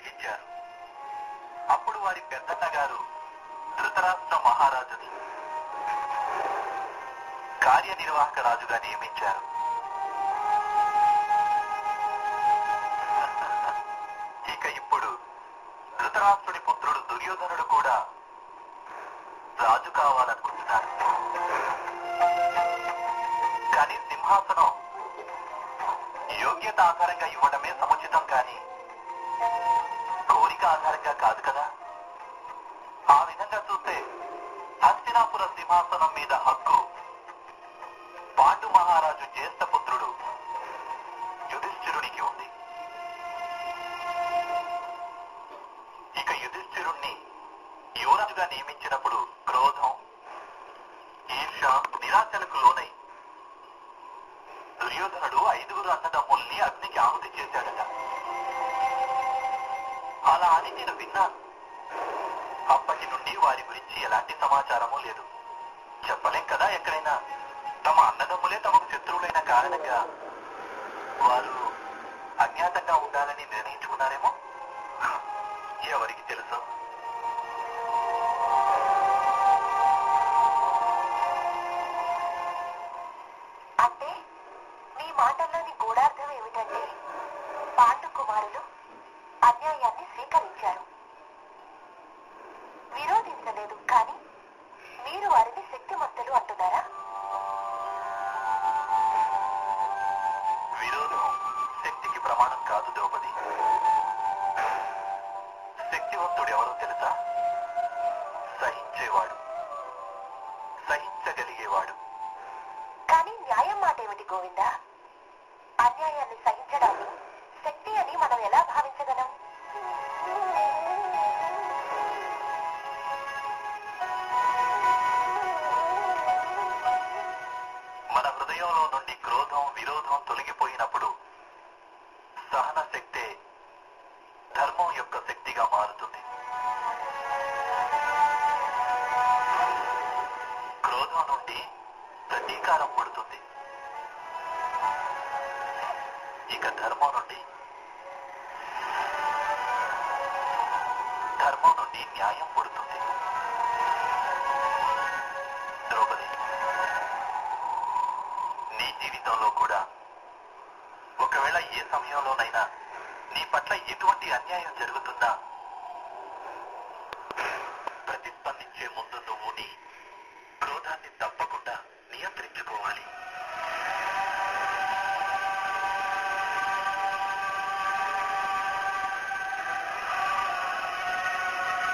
పిలిపించారు అప్పుడు వారి పెద్దన్న గారు ధృతరాష్ట్ర మహారాజుని కార్యనిర్వాహక రాజుగా నియమించారు ఇక ఇప్పుడు ధృతరాష్ట్రుడి పుత్రుడు దుర్యోధనుడు కూడా రాజు కావాలనుకుంటున్నాడు కానీ సింహాసనం యోగ్యత ఆధారంగా ఇవ్వడమే సముచితం కానీ కోరిక ఆధారంగా కాదు కదా ఆ విధంగా చూస్తే హస్తినాపుర సింహాసనం మీద హక్కు పాండు మహారాజు జ్యేష్ఠ పుత్రుడు యుధిష్ఠిరునికి ఉంది ఇక యుధిష్ఠిరుణ్ణి యువరాజుగా నియమించినప్పుడు క్రోధం ఈర్ష నిరాశలకు లోనై దుర్యోధనుడు ఐదుగురు అన్నదమ్ముల్ని అగ్నికి ఆహుతి చేశాడట అలా అని నేను విన్నాను అప్పటి నుండి వారి గురించి ఎలాంటి సమాచారము లేదు చెప్పలేం కదా ఎక్కడైనా తమ అన్నదమ్ములే తమకు శత్రువులైన కారణంగా వారు అజ్ఞాతంగా ఉండాలని నిర్ణయించుకున్నారేమో ఎవరికి తెలుసు అంటే మీ మాటల్లోని గూఢార్థం ఏమిటంటే పాండు కుమారులు అన్యాయాన్ని స్వీకరించారు విరోధించలేదు కానీ మీరు వారిని శక్తిమంతులు అంటున్నారా విరోధం శక్తికి ప్రమాణం కాదు ద్రౌపది శక్తివంతుడు ఎవరో తెలుసా సహించేవాడు సహించగలిగేవాడు కానీ న్యాయం మాట ఏమిటి గోవిందా అన్యాయాన్ని సహించడాన్ని శక్తి అని మనం ఎలా భావించగలం మన హృదయంలో నుండి క్రోధం విరోధం తొలగిపోయినప్పుడు సహన శక్తే ధర్మం యొక్క శక్తిగా మారుతుంది క్రోధం నుండి ప్రతీకారం పుడుతుంది ఇక ధర్మం నుండి ధర్మం నుండి న్యాయం పుడుతుంది ద్రౌపది నీ జీవితంలో కూడా ఒకవేళ ఏ సమయంలోనైనా నీ పట్ల ఎటువంటి అన్యాయం జరుగుతున్నా ప్రతిస్పందించే ముందు నువ్వు నీ